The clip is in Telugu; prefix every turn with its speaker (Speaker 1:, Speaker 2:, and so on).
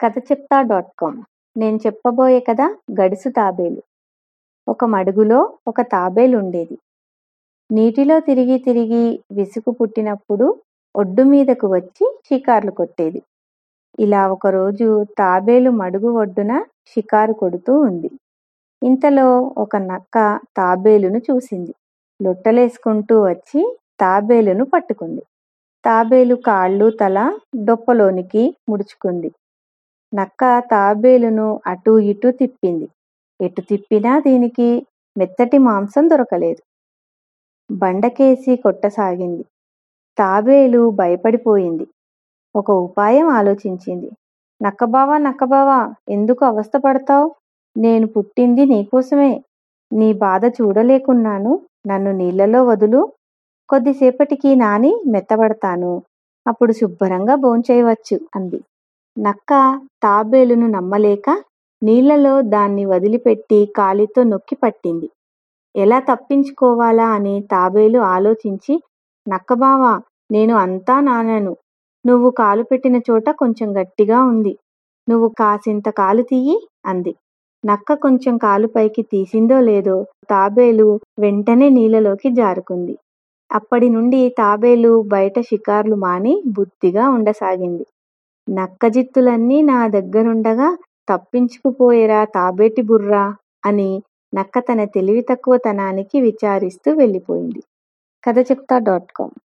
Speaker 1: కథ చెప్తా డాట్ కామ్ నేను చెప్పబోయే కథ గడుసు తాబేలు ఒక మడుగులో ఒక తాబేలు ఉండేది నీటిలో తిరిగి తిరిగి విసుగు పుట్టినప్పుడు ఒడ్డు మీదకు వచ్చి షికార్లు కొట్టేది ఇలా ఒకరోజు తాబేలు మడుగు ఒడ్డున షికారు కొడుతూ ఉంది ఇంతలో ఒక నక్క తాబేలును చూసింది లొట్టలేసుకుంటూ వచ్చి తాబేలును పట్టుకుంది తాబేలు కాళ్ళు తల డొప్పలోనికి ముడుచుకుంది నక్క తాబేలును అటూ ఇటూ తిప్పింది ఎటు తిప్పినా దీనికి మెత్తటి మాంసం దొరకలేదు బండకేసి కొట్టసాగింది తాబేలు భయపడిపోయింది ఒక ఉపాయం ఆలోచించింది నక్కబావా నక్కబావా ఎందుకు అవస్థపడతావు నేను పుట్టింది నీకోసమే నీ బాధ చూడలేకున్నాను నన్ను నీళ్లలో వదులు కొద్దిసేపటికి నాని మెత్తబడతాను అప్పుడు శుభ్రంగా భోంచేయవచ్చు అంది నక్క తాబేలును నమ్మలేక నీళ్లలో దాన్ని వదిలిపెట్టి కాలితో నొక్కి పట్టింది ఎలా తప్పించుకోవాలా అని తాబేలు ఆలోచించి నక్కబావా నేను అంతా నానను నువ్వు కాలు పెట్టిన చోట కొంచెం గట్టిగా ఉంది నువ్వు కాసింత కాలు తీయి అంది నక్క కొంచెం కాలు పైకి తీసిందో లేదో తాబేలు వెంటనే నీళ్ళలోకి జారుకుంది అప్పటి నుండి తాబేలు బయట షికార్లు మాని బుద్ధిగా ఉండసాగింది నక్కజిత్తులన్నీ నా దగ్గరుండగా తప్పించుకుపోయేరా తాబేటి బుర్రా అని నక్క తన తెలివి తక్కువతనానికి విచారిస్తూ వెళ్ళిపోయింది కథ చెప్తా డాట్ కామ్